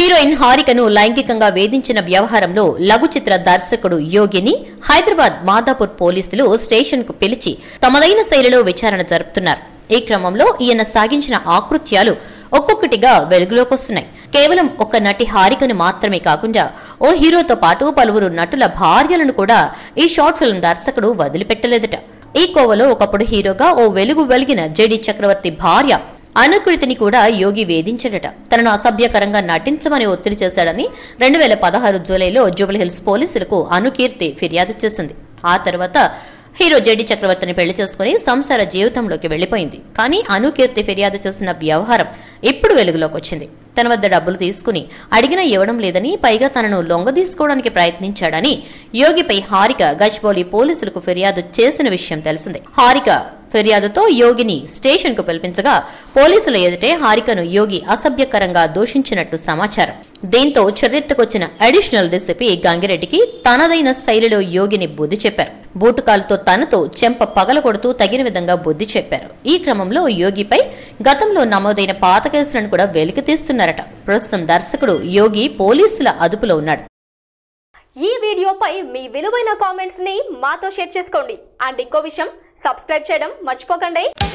heroine హారికను లైంగికంగా వేధించిన వ్యవహారంలో లఘు చిత్ర దర్శకుడు యోగిని హైదరాబాద్ మాదాపూర్ పోలీసులు స్టేషన్ కు పిలిచి తమదైన శైలిలో విచారణ జరుపుతున్నారు ఈ క్రమంలో ఈయన సాగించిన ఆకృత్యాలు ఒక్కొక్కటిగా వెలుగులోకొస్తున్నాయి కేవలం ఒక నటి హారికను మాత్రమే కాకుండా ఓ హీరోతో పాటు పలువురు నటుల భార్యలను కూడా ఈ షార్ట్ ఫిల్మ్ దర్శకుడు వదిలిపెట్టలేదట ఈ కోవలో ఒకప్పుడు హీరోగా ఓ వెలుగు వెలిగిన జెడి చక్రవర్తి భార్య అనుకృతిని కూడా యోగి వేధించాడట తనను అసభ్యకరంగా నటించమని ఒత్తిడి చేశాడని రెండు వేల పదహారు జూలైలో జూబ్లీహిల్స్ పోలీసులకు అనుకీర్తి ఫిర్యాదు చేసింది ఆ తర్వాత హీరో జెడి చక్రవర్తిని పెళ్లి చేసుకుని సంసార జీవితంలోకి వెళ్లిపోయింది కానీ అనుకీర్తి ఫిర్యాదు చేసిన వ్యవహారం ఇప్పుడు వెలుగులోకి వచ్చింది తన వద్ద డబ్బులు తీసుకుని అడిగినా ఇవ్వడం లేదని పైగా తనను లొంగదీసుకోవడానికి ప్రయత్నించాడని యోగిపై హారిక గజ్బౌలి పోలీసులకు ఫిర్యాదు చేసిన విషయం తెలిసిందే హారిక ఫిర్యాదుతో యోగిని స్టేషన్ కు పిలిపించగా పోలీసుల ఎదుటే హారికను యోగి అసభ్యకరంగా దూషించినట్టు సమాచారం దీంతో చర్యెత్తుకొచ్చిన అడిషనల్ డీసీపీ గంగిరెడ్డికి తనదైన శైలిలో యోగిని బుద్ధి చెప్పారు బూటుకాలతో తనతో చెంప పగలగొడుతూ తగిన విధంగా బుద్ధి చెప్పారు ఈ క్రమంలో యోగిపై గతంలో నమోదైన పాత కేసులను కూడా వెలికి తీస్తున్నారట ప్రస్తుతం దర్శకుడు యోగి పోలీసుల అదుపులో ఉన్నాడు ఈ వీడియోపై మీ విలువైన కామెంట్స్ ని మాతో షేర్ చేసుకోండి అండ్ ఇంకో విషయం సబ్స్క్రైబ్ చేయడం మర్చిపోకండి